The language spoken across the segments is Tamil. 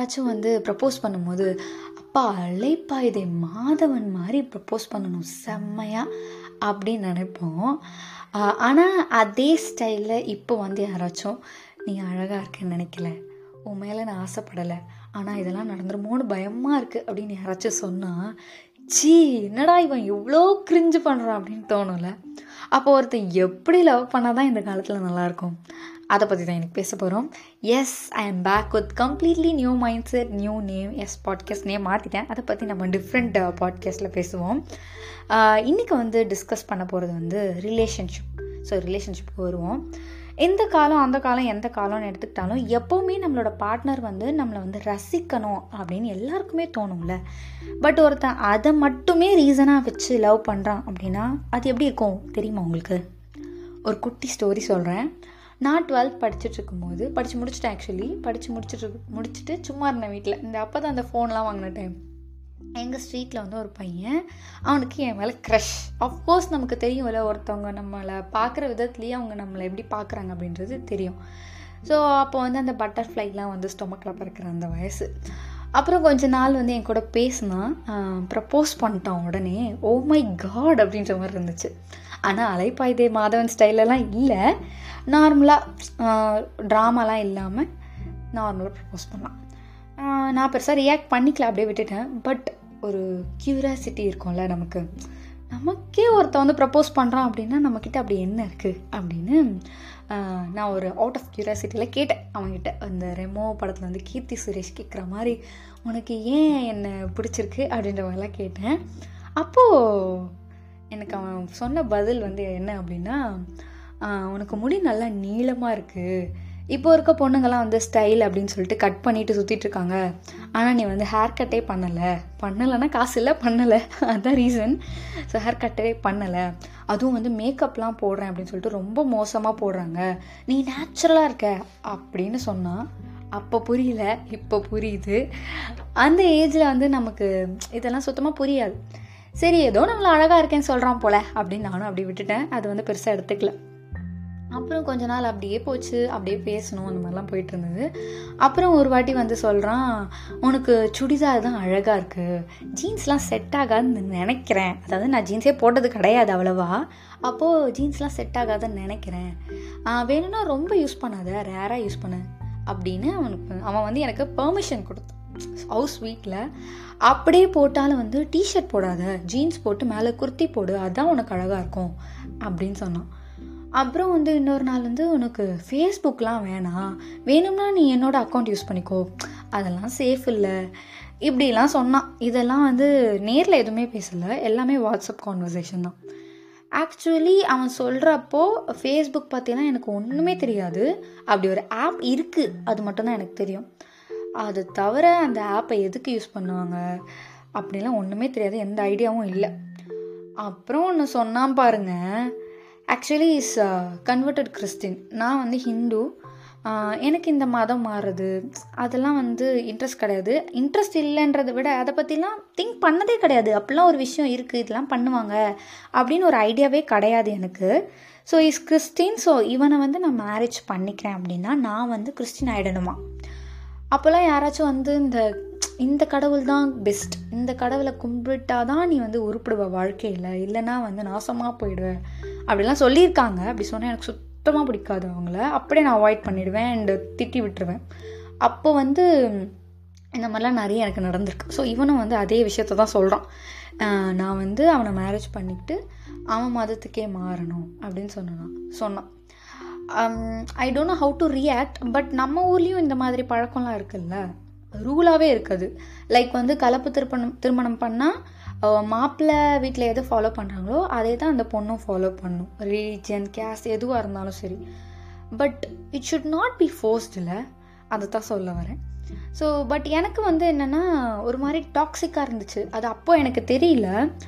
யாராச்சும் வந்து ப்ரப்போஸ் பண்ணும்போது அப்பா அழைப்பா இதை மாதவன் மாதிரி ப்ரப்போஸ் பண்ணணும் செம்மையாக அப்படின்னு நினைப்போம் ஆனால் அதே ஸ்டைலில் இப்போ வந்து யாராச்சும் நீ அழகாக இருக்கேன்னு நினைக்கல உன் மேலே நான் ஆசைப்படலை ஆனால் இதெல்லாம் நடந்துருமோன்னு பயமாக இருக்குது அப்படின்னு யாராச்சும் சொன்னால் சீ என்னடா இவன் எவ்வளோ கிரிஞ்சு பண்ணுறான் அப்படின்னு தோணும்ல அப்போ ஒருத்தன் எப்படி லவ் பண்ணால் தான் இந்த காலத்தில் நல்லாயிருக்கும் அதை பற்றி தான் எனக்கு பேச போகிறோம் yes I am back with completely new mindset new name yes podcast name மாற்றிட்டேன் அதை பற்றி நம்ம டிஃப்ரெண்ட் பாட்காஸ்ட்டில் பேசுவோம் இன்றைக்கி வந்து டிஸ்கஸ் பண்ண போகிறது வந்து ரிலேஷன்ஷிப் ஸோ ரிலேஷன்ஷிப்புக்கு வருவோம் எந்த காலம் அந்த காலம் எந்த காலம்னு எடுத்துக்கிட்டாலும் எப்போவுமே நம்மளோட பார்ட்னர் வந்து நம்மளை வந்து ரசிக்கணும் அப்படின்னு எல்லாருக்குமே தோணும்ல பட் ஒருத்தன் அதை மட்டுமே ரீசனாக வச்சு லவ் பண்ணுறான் அப்படின்னா அது எப்படி இருக்கும் தெரியுமா உங்களுக்கு ஒரு குட்டி ஸ்டோரி சொல்கிறேன் நான் டுவெல்த் படிச்சுட்டு இருக்கும்போது படித்து முடிச்சுட்டேன் ஆக்சுவலி படித்து முடிச்சுட்டு முடிச்சுட்டு சும்மா இருந்தேன் வீட்டில் இந்த அப்போ தான் அந்த ஃபோன்லாம் வாங்கின டைம் எங்கள் ஸ்ட்ரீட்டில் வந்து ஒரு பையன் அவனுக்கு என் மேலே க்ரஷ் அஃப்கோர்ஸ் நமக்கு தெரியும்ல ஒருத்தவங்க நம்மளை பார்க்குற விதத்துலேயே அவங்க நம்மளை எப்படி பார்க்குறாங்க அப்படின்றது தெரியும் ஸோ அப்போ வந்து அந்த பட்டர்ஃப்ளைலாம் வந்து ஸ்டொமக்கில் பறக்கிற அந்த வயசு அப்புறம் கொஞ்ச நாள் வந்து என் கூட பேசினான் ப்ரப்போஸ் பண்ணிட்டான் உடனே ஓ மை காட் அப்படின்ற மாதிரி இருந்துச்சு ஆனால் அலைப்பாய்தே மாதவன் ஸ்டைலெல்லாம் இல்லை நார்மலாக ட்ராமாலாம் இல்லாமல் நார்மலாக ப்ரப்போஸ் பண்ணான் நான் பெருசாக ரியாக்ட் பண்ணிக்கல அப்படியே விட்டுட்டேன் பட் ஒரு க்யூரியாசிட்டி இருக்கும்ல நமக்கு நமக்கே ஒருத்த வந்து ப்ரப்போஸ் பண்ணுறான் அப்படின்னா நம்மக்கிட்ட அப்படி என்ன இருக்குது அப்படின்னு நான் ஒரு அவுட் ஆஃப் க்யூரியாசிட்டியில் கேட்டேன் அவங்ககிட்ட அந்த ரெமோ படத்தில் வந்து கீர்த்தி சுரேஷ் கேட்குற மாதிரி உனக்கு ஏன் என்னை பிடிச்சிருக்கு அப்படின்ற மாதிரிலாம் கேட்டேன் அப்போது எனக்கு அவன் சொன்ன பதில் வந்து என்ன அப்படின்னா உனக்கு முடி நல்லா நீளமாக இருக்குது இப்போ இருக்க பொண்ணுங்கள்லாம் வந்து ஸ்டைல் அப்படின்னு சொல்லிட்டு கட் பண்ணிட்டு சுற்றிட்டு இருக்காங்க ஆனால் நீ வந்து ஹேர் கட்டே பண்ணலை பண்ணலைன்னா காசு இல்லை பண்ணலை அதுதான் ரீசன் ஸோ ஹேர் கட்டே பண்ணலை அதுவும் வந்து மேக்கப்லாம் போடுறேன் அப்படின்னு சொல்லிட்டு ரொம்ப மோசமாக போடுறாங்க நீ நேச்சுரலாக இருக்க அப்படின்னு சொன்னால் அப்போ புரியல இப்போ புரியுது அந்த ஏஜில் வந்து நமக்கு இதெல்லாம் சுத்தமாக புரியாது சரி ஏதோ நம்மளை அழகாக இருக்கேன்னு சொல்கிறான் போல அப்படின்னு நானும் அப்படி விட்டுட்டேன் அது வந்து பெருசாக எடுத்துக்கல அப்புறம் கொஞ்ச நாள் அப்படியே போச்சு அப்படியே பேசணும் அந்த மாதிரிலாம் போயிட்டு இருந்தது அப்புறம் ஒரு வாட்டி வந்து சொல்கிறான் உனக்கு சுடிதார் தான் அழகாக இருக்குது ஜீன்ஸ்லாம் செட் ஆகாதுன்னு நினைக்கிறேன் அதாவது நான் ஜீன்ஸே போட்டது கிடையாது அவ்வளவா அப்போது ஜீன்ஸ்லாம் செட் ஆகாதுன்னு நினைக்கிறேன் வேணும்னா ரொம்ப யூஸ் பண்ணாத ரேராக யூஸ் பண்ண அப்படின்னு அவனுக்கு அவன் வந்து எனக்கு பெர்மிஷன் கொடுத்தான் ஹவுஸ் வீட்டில் அப்படியே போட்டாலும் வந்து டிஷர்ட் போடாத ஜீன்ஸ் போட்டு மேலே குர்த்தி போடு அதுதான் உனக்கு அழகாக இருக்கும் அப்படின்னு சொன்னான் அப்புறம் வந்து இன்னொரு நாள் வந்து உனக்கு ஃபேஸ்புக்லாம் வேணாம் வேணும்னா நீ என்னோட அக்கௌண்ட் யூஸ் பண்ணிக்கோ அதெல்லாம் சேஃப் இல்லை இப்படிலாம் சொன்னான் இதெல்லாம் வந்து நேரில் எதுவுமே பேசலை எல்லாமே வாட்ஸ்அப் கான்வர்சேஷன் தான் ஆக்சுவலி அவன் சொல்கிறப்போ ஃபேஸ்புக் பற்றிலாம் எனக்கு ஒன்றுமே தெரியாது அப்படி ஒரு ஆப் இருக்குது அது மட்டும்தான் எனக்கு தெரியும் அது தவிர அந்த ஆப்பை எதுக்கு யூஸ் பண்ணுவாங்க அப்படிலாம் ஒன்றுமே தெரியாது எந்த ஐடியாவும் இல்லை அப்புறம் ஒன்று சொன்னான் பாருங்கள் ஆக்சுவலி இஸ் கன்வெர்டட் கிறிஸ்டின் நான் வந்து ஹிந்து எனக்கு இந்த மதம் மாறுறது அதெல்லாம் வந்து இன்ட்ரெஸ்ட் கிடையாது இன்ட்ரெஸ்ட் இல்லைன்றதை விட அதை பற்றிலாம் திங்க் பண்ணதே கிடையாது அப்படிலாம் ஒரு விஷயம் இருக்குது இதெல்லாம் பண்ணுவாங்க அப்படின்னு ஒரு ஐடியாவே கிடையாது எனக்கு ஸோ இஸ் கிறிஸ்டின் ஸோ இவனை வந்து நான் மேரேஜ் பண்ணிக்கிறேன் அப்படின்னா நான் வந்து கிறிஸ்டின் ஆகிடணுமா அப்போல்லாம் யாராச்சும் வந்து இந்த இந்த கடவுள் தான் பெஸ்ட் இந்த கடவுளை கும்பிட்டா தான் நீ வந்து உருப்பிடுவ வாழ்க்கையில் இல்லைனா வந்து நாசமாக போயிடுவேன் அப்படிலாம் சொல்லியிருக்காங்க அப்படி சொன்னால் எனக்கு சுத்தமாக பிடிக்காது அவங்கள அப்படியே நான் அவாய்ட் பண்ணிவிடுவேன் அண்டு திட்டி விட்டுருவேன் அப்போ வந்து இந்த மாதிரிலாம் நிறைய எனக்கு நடந்திருக்கு ஸோ இவனும் வந்து அதே விஷயத்த தான் சொல்கிறான் நான் வந்து அவனை மேரேஜ் பண்ணிக்கிட்டு அவன் மதத்துக்கே மாறணும் அப்படின்னு சொன்னான் சொன்னான் I don't know how to react but நம்ம ஊர்லேயும் இந்த மாதிரி பழக்கம்லாம் இருக்குல்ல ரூலாகவே இருக்குது லைக் வந்து கலப்பு திருப்பணம் திருமணம் பண்ணால் மாப்பிள்ளை வீட்டில் எது ஃபாலோ பண்ணுறாங்களோ அதே தான் அந்த பொண்ணும் ஃபாலோ பண்ணும் ரிலீஜன் கேஸ்ட் எதுவாக இருந்தாலும் சரி but it should not be ஃபோர்ஸ்டில் அதை தான் சொல்ல வரேன் ஸோ பட் எனக்கு வந்து என்னென்னா ஒரு மாதிரி டாக்ஸிக்காக இருந்துச்சு அது அப்போது எனக்கு தெரியல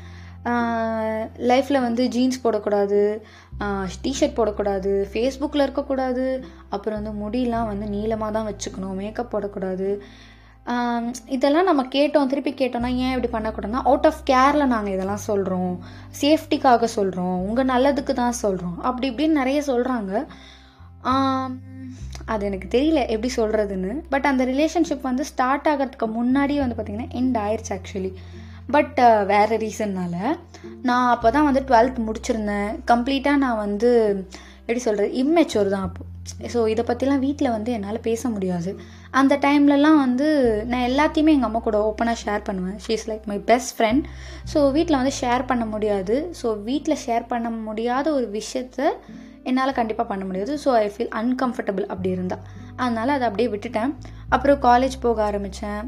லைஃப்பில் வந்து ஜீன்ஸ் போடக்கூடாது டிஷர்ட் போடக்கூடாது ஃபேஸ்புக்கில் இருக்கக்கூடாது அப்புறம் வந்து முடியெலாம் வந்து நீளமாக தான் வச்சுக்கணும் மேக்கப் போடக்கூடாது இதெல்லாம் நம்ம கேட்டோம் திருப்பி கேட்டோம்னா ஏன் இப்படி பண்ணக்கூடாதுன்னா அவுட் ஆஃப் கேரில் நாங்கள் இதெல்லாம் சொல்கிறோம் சேஃப்டிக்காக சொல்கிறோம் உங்கள் நல்லதுக்கு தான் சொல்கிறோம் அப்படி இப்படின்னு நிறைய சொல்கிறாங்க அது எனக்கு தெரியல எப்படி சொல்கிறதுன்னு பட் அந்த ரிலேஷன்ஷிப் வந்து ஸ்டார்ட் ஆகிறதுக்கு முன்னாடியே வந்து பார்த்திங்கன்னா எண்ட் ஆயிடுச்சு ஆக்சுவலி பட் வேறு ரீசன்னால் நான் அப்போ தான் வந்து டுவெல்த் முடிச்சிருந்தேன் கம்ப்ளீட்டாக நான் வந்து எப்படி சொல்கிறது இம்மெச்சூர் தான் அப்போ ஸோ இதை பற்றிலாம் வீட்டில் வந்து என்னால் பேச முடியாது அந்த டைம்லலாம் வந்து நான் எல்லாத்தையுமே எங்கள் அம்மா கூட ஓப்பனாக ஷேர் பண்ணுவேன் she is like my best friend so வீட்டில் வந்து ஷேர் பண்ண முடியாது ஸோ வீட்டில் ஷேர் பண்ண முடியாத ஒரு விஷயத்த என்னால் கண்டிப்பாக பண்ண முடியாது ஸோ ஐ ஃபீல் அன்கம்ஃபர்டபுள் அப்படி இருந்தால் அதனால் அதை அப்படியே விட்டுட்டேன் அப்புறம் காலேஜ் போக ஆரம்பித்தேன்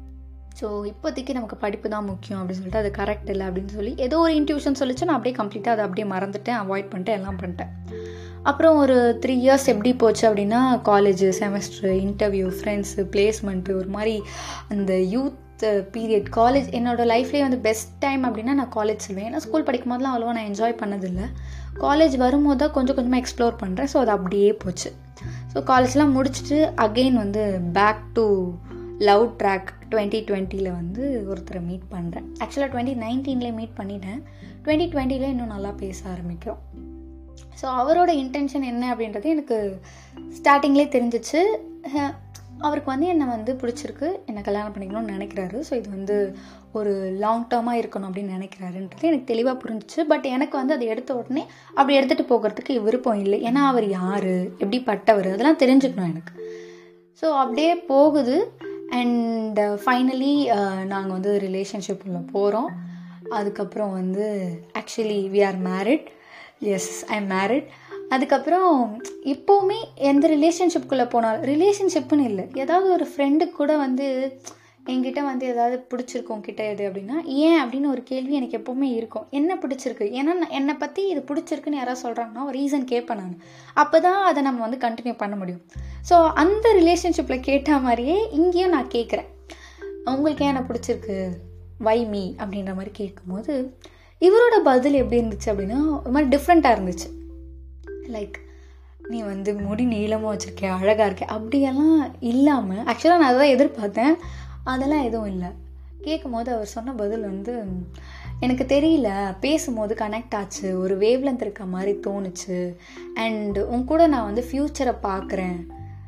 ஸோ இப்போதைக்கு நமக்கு படிப்பு தான் முக்கியம் அப்படின்னு சொல்லிட்டு அது கரெக்ட் இல்லை அப்படின்னு சொல்லி ஏதோ ஒரு இன்ட்யூஷன் சொல்லிச்சு நான் அப்படியே கம்ப்ளீட்டாக அதை அப்படியே மறந்துட்டேன் அவாய்ட் பண்ணிட்டு எல்லாம் பண்ணிட்டேன் அப்புறம் ஒரு த்ரீ இயர்ஸ் எப்படி போச்சு அப்படின்னா college semester interview friends placement ஒரு மாதிரி அந்த யூத் பீரியட் காலேஜ் என்னோடய லைஃப்லேயே வந்து பெஸ்ட் டைம் அப்படின்னா நான் காலேஜ் சொல்லுவேன் ஏன்னா ஸ்கூல் படிக்கும் போதெல்லாம் அவ்வளோவா நான் என்ஜாய் பண்ணதில்லை காலேஜ் வரும்போது தான் கொஞ்சம் கொஞ்சமாக எக்ஸ்ப்ளோர் பண்ணுறேன் ஸோ அது அப்படியே போச்சு ஸோ காலேஜ்லாம் முடிச்சுட்டு அகெயின் வந்து back to love track twenty டுவெண்ட்டியில் வந்து ஒருத்தரை மீட் பண்ணுறேன் ஆக்சுவலாக டுவெண்ட்டி நைன்டீன்லேயே மீட் பண்ணிட்டேன் டுவெண்ட்டி டுவெண்ட்டியில் இன்னும் நல்லா பேச ஆரம்பிக்கிறோம் ஸோ அவரோட இன்டென்ஷன் என்ன அப்படின்றது எனக்கு ஸ்டார்டிங்லேயே தெரிஞ்சிச்சு அவருக்கு வந்து என்னை வந்து பிடிச்சிருக்கு என்னை கல்யாணம் பண்ணிக்கணும்னு நினைக்கிறாரு ஸோ இது வந்து ஒரு லாங் டேர்மாக இருக்கணும் அப்படின்னு நினைக்கிறாருன்றது எனக்கு தெளிவாக புரிஞ்சிச்சு பட் எனக்கு வந்து அதை எடுத்த உடனே அப்படி எடுத்துகிட்டு போகிறதுக்கு விருப்பம் இல்லை ஏன்னா அவர் யார் எப்படி பட்டவர் அதெல்லாம் தெரிஞ்சுக்கணும் எனக்கு ஸோ அப்படியே போகுது அண்ட் ஃபைனலி நாங்கள் வந்து ரிலேஷன்ஷிப் உள்ள போகிறோம் அதுக்கப்புறம் வந்து actually we are married yes I am married அதுக்கப்புறம் இப்போவுமே எந்த ரிலேஷன்ஷிப்புக்குள்ளே போனாலும் ரிலேஷன்ஷிப்புன்னு இல்லை ஏதாவது ஒரு ஃப்ரெண்டுக்கு கூட வந்து என்கிட்ட வந்து ஏதாவது பிடிச்சிருக்கும் கிட்ட எது அப்படின்னா ஏன் அப்படின்னு ஒரு கேள்வி எனக்கு எப்போவுமே இருக்கும் என்ன பிடிச்சிருக்கு ஏன்னா என்னை பற்றி இது பிடிச்சிருக்குன்னு யாராவது சொல்கிறாங்கன்னா ஒரு ரீசன் கேட்பேன் நான் அப்போ தான் அதை நம்ம வந்து கண்டினியூ பண்ண முடியும் ஸோ அந்த ரிலேஷன்ஷிப்பில் கேட்ட மாதிரியே இங்கேயும் நான் கேட்குறேன் உங்களுக்கு ஏன் என்ன பிடிச்சிருக்கு வை மீ அப்படின்ற மாதிரி கேட்கும்போது இவரோட பதில் எப்படி இருந்துச்சு அப்படின்னா ஒரு மாதிரி டிஃப்ரெண்ட்டாக இருந்துச்சு லைக் நீ வந்து முடி நீளமாக வச்சுருக்கே அழகாக இருக்கே அப்படியெல்லாம் இல்லாமல் ஆக்சுவலாக நான் அதை எதிர்பார்த்தேன் அதெல்லாம் எதுவும் இல்லை கேட்கும்போது அவர் சொன்ன பதில் வந்து எனக்கு தெரியல பேசும்போது கனெக்ட் ஆச்சு ஒரு வேவ்லென்த் இருக்க மாதிரி தோணுச்சு அண்ட் உன் கூட நான் வந்து ஃப்யூச்சரை பார்க்குறேன்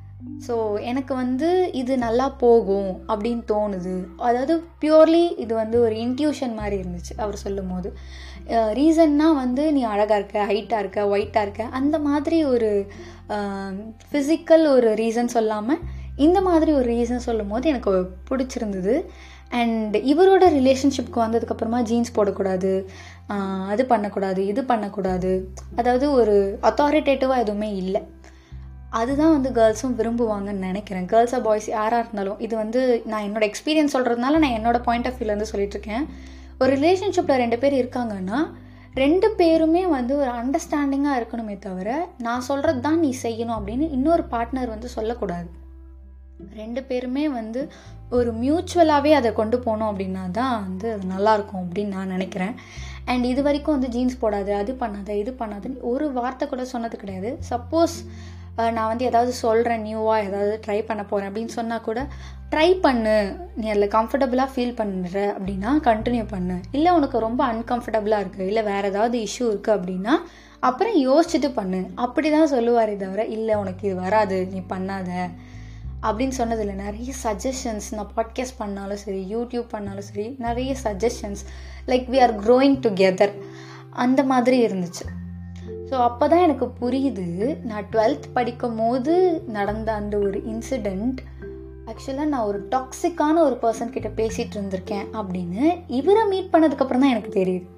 ஸோ எனக்கு வந்து இது நல்லா போகும் அப்படின்னு தோணுது அதாவது பியூர்லி இது வந்து ஒரு இன்ட்யூஷன் மாதிரி இருந்துச்சு அவர் சொல்லும் போது ரீசன்னா வந்து நீ அழகாக இருக்க ஹைட்டாக இருக்க ஒயிட்டாக இருக்க அந்த மாதிரி ஒரு ஃபிசிக்கல் ஒரு ரீசன் சொல்லாமல் இந்த மாதிரி ஒரு ரீசன் சொல்லும் போது எனக்கு பிடிச்சிருந்தது அண்ட் இவரோட ரிலேஷன்ஷிப்க்கு வந்ததுக்கப்புறமா ஜீன்ஸ் போடக்கூடாது அது பண்ணக்கூடாது இது பண்ணக்கூடாது அதாவது ஒரு அத்தாரிட்டேட்டிவாக எதுவுமே இல்லை அதுதான் வந்து கேர்ள்ஸும் விரும்புவாங்கன்னு நினைக்கிறேன் கேர்ள்ஸாக பாய்ஸ் யாராக இருந்தாலும் இது வந்து நான் என்னோடய எக்ஸ்பீரியன்ஸ் சொல்கிறதுனால நான் என்னோடய பாயிண்ட் ஆஃப் வியூலேருந்து சொல்லிட்டுருக்கேன் ஒரு ரிலேஷன்ஷிப்பில் ரெண்டு பேர் இருக்காங்கன்னா ரெண்டு பேருமே வந்து ஒரு அண்டர்ஸ்டாண்டிங்காக இருக்கணுமே தவிர நான் சொல்கிறது தான் நீ செய்யணும் அப்படின்னு இன்னொரு பார்ட்னர் வந்து சொல்லக்கூடாது ரெண்டு பேருமே வந்து ஒரு மியூச்சுவலாகவே அதை கொண்டு போனோம் அப்படின்னா தான் வந்து அது நல்லாயிருக்கும் அப்படின்னு நான் நினைக்கிறேன் அண்ட் இது வரைக்கும் வந்து ஜீன்ஸ் போடாது அது பண்ணாத இது பண்ணாதுன்னு ஒரு வார்த்தை கூட சொன்னது கிடையாது சப்போஸ் நான் வந்து ஏதாவது சொல்கிறேன் நியூவாக ஏதாவது ட்ரை பண்ண போகிறேன் அப்படின்னு சொன்னால் கூட ட்ரை பண்ணு நீ அதில் கம்ஃபர்டபுளாக ஃபீல் பண்ணுற அப்படின்னா கண்டினியூ பண்ணு இல்லை உனக்கு ரொம்ப அன்கம்ஃபர்டபுளாக இருக்குது இல்லை வேறு ஏதாவது இஷ்யூ இருக்குது அப்படின்னா அப்புறம் யோசிச்சுட்டு பண்ணு அப்படி தான் சொல்லுவாரே தவிர இல்லை உனக்கு இது வராது நீ பண்ணாத அப்படின்னு சொன்னதில்லை நிறைய சஜஷன்ஸ் நான் பாட்காஸ்ட் பண்ணாலும் சரி யூடியூப் பண்ணாலும் சரி நிறைய suggestions like we are growing together அந்த மாதிரி இருந்துச்சு ஸோ அப்போ தான் எனக்கு புரியுது நான் டுவெல்த் படிக்கும் போது நடந்த அந்த ஒரு இன்சிடெண்ட் ஆக்சுவலாக நான் ஒரு டாக்ஸிக்கான ஒரு பர்சன் கிட்ட பேசிகிட்டு இருந்திருக்கேன் அப்படின்னு இவரை மீட் பண்ணதுக்கப்புறம் தான் எனக்கு தெரியுது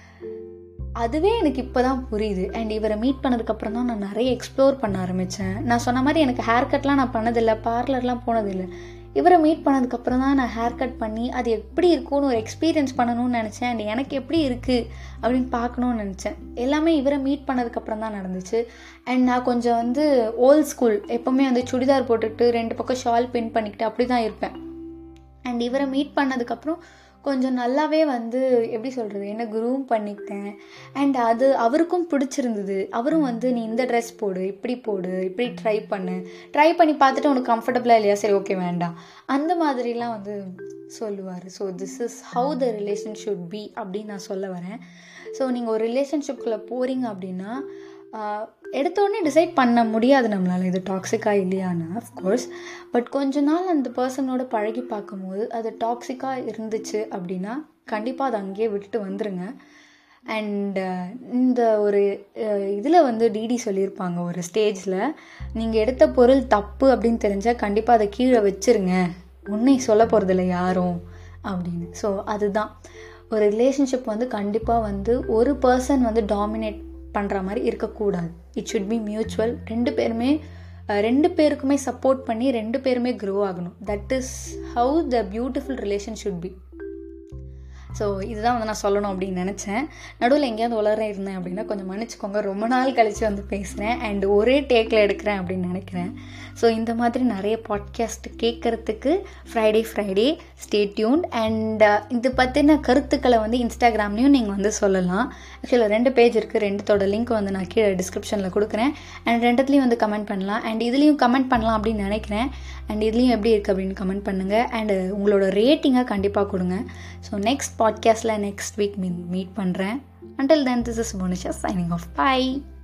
அதுவே எனக்கு இப்போ தான் புரியுது அண்ட் இவரை மீட் பண்ணதுக்கப்புறம் தான் நான் நிறைய எக்ஸ்ப்ளோர் பண்ண ஆரம்பித்தேன் நான் சொன்ன மாதிரி எனக்கு ஹேர் கட்லாம் நான் பண்ணதில்லை பார்லர்லாம் போனதில்லை இவரை மீட் பண்ணதுக்கப்புறம் தான் நான் ஹேர் கட் பண்ணி அது எப்படி இருக்கும்னு ஒரு எக்ஸ்பீரியன்ஸ் பண்ணணும்னு நினச்சேன் அண்ட் எனக்கு எப்படி இருக்குது அப்படின்னு பார்க்கணுன்னு நினச்சேன் எல்லாமே இவரை மீட் பண்ணதுக்கப்புறம் தான் நடந்துச்சு அண்ட் நான் கொஞ்சம் வந்து ஓல்ட் ஸ்கூல் எப்போவுமே வந்து சுடிதார் போட்டுக்கிட்டு ரெண்டு பக்கம் ஷால் பின் பண்ணிக்கிட்டு அப்படி தான் இருப்பேன் அண்ட் இவரை மீட் பண்ணதுக்கப்புறம் கொஞ்சம் நல்லாவே வந்து எப்படி சொல்கிறது என்ன குரூம் பண்ணிக்கிட்டேன் அண்ட் அது அவருக்கும் பிடிச்சிருந்தது அவரும் வந்து நீ இந்த ட்ரெஸ் போடு இப்படி போடு இப்படி ட்ரை பண்ணு ட்ரை பண்ணி பார்த்துட்டு உனக்கு கம்ஃபர்டபுளாக இல்லையா சரி ஓகே வேண்டாம் அந்த மாதிரிலாம் வந்து சொல்லுவார் so this is how the relation should be அப்படின்னு நான் சொல்ல வரேன் ஸோ நீங்கள் ஒரு ரிலேஷன்ஷிப்குள்ளே போகிறீங்க அப்படின்னா எடுத்தோடனே டிசைட் பண்ண முடியாது நம்மளால் இது டாக்ஸிக்காக இல்லையானா அஃப்கோர்ஸ் பட் கொஞ்ச நாள் அந்த பர்சனோட பழகி பார்க்கும்போது அது டாக்ஸிக்காக இருந்துச்சு அப்படின்னா கண்டிப்பாக அதை அங்கேயே விட்டுட்டு வந்துடுங்க அண்ட் இந்த ஒரு இதில் வந்து டிடி சொல்லியிருப்பாங்க ஒரு ஸ்டேஜில் நீங்கள் எடுத்த பொருள் தப்பு அப்படின்னு தெரிஞ்சால் கண்டிப்பாக அதை கீழே வச்சுருங்க உன்னை சொல்ல போகிறதில்ல யாரும் அப்படின்னு ஸோ அதுதான் ஒரு ரிலேஷன்ஷிப் வந்து கண்டிப்பாக வந்து ஒரு பர்சன் வந்து டாமினேட் பண்ணுற மாதிரி இருக்கக்கூடாது இட் ஷுட் பி மியூச்சுவல் ரெண்டு பேருமே ரெண்டு பேருக்குமே சப்போர்ட் பண்ணி ரெண்டு பேருமே க்ரோ ஆகணும் that is how the beautiful relation should be so இதுதான் வந்து நான் சொல்லணும் அப்படின்னு நினச்சேன் நடுவில் எங்கேயாவது உளர இருந்தேன் அப்படின்னா கொஞ்சம் மன்னிச்சுக்கோங்க ரொம்ப நாள் கழித்து வந்து பேசுகிறேன் அண்ட் ஒரே டேக்கில் எடுக்கிறேன் அப்படின்னு நினைக்கிறேன் ஸோ இந்த மாதிரி நிறைய பாட்காஸ்ட் கேட்குறதுக்கு Friday Friday stay tuned and இது பற்றின கருத்துக்களை வந்து இன்ஸ்டாகிராம்லேயும் நீங்கள் வந்து சொல்லலாம் ஆக்சுவலாக ரெண்டு பேஜ் இருக்குது ரெண்டுத்தோட லிங்க் வந்து நான் கீழே டிஸ்கிரிப்ஷனில் கொடுக்குறேன் அண்ட் ரெண்டுத்துலேயும் வந்து கமெண்ட் பண்ணலாம் அண்ட் இதுலேயும் கமெண்ட் பண்ணலாம் அப்படின்னு நினைக்கிறேன் அண்ட் இதுலேயும் எப்படி இருக்குது அப்படின்னு கமெண்ட் பண்ணுங்கள் அண்ட் உங்களோட ரேட்டிங்கை கண்டிப்பாக கொடுங்க ஸோ நெக்ஸ்ட் பாட்காஸ்ட்டில் நெக்ஸ்ட் வீக் மீ மீட் பண்ணுறேன் until then this is Monisha signing off by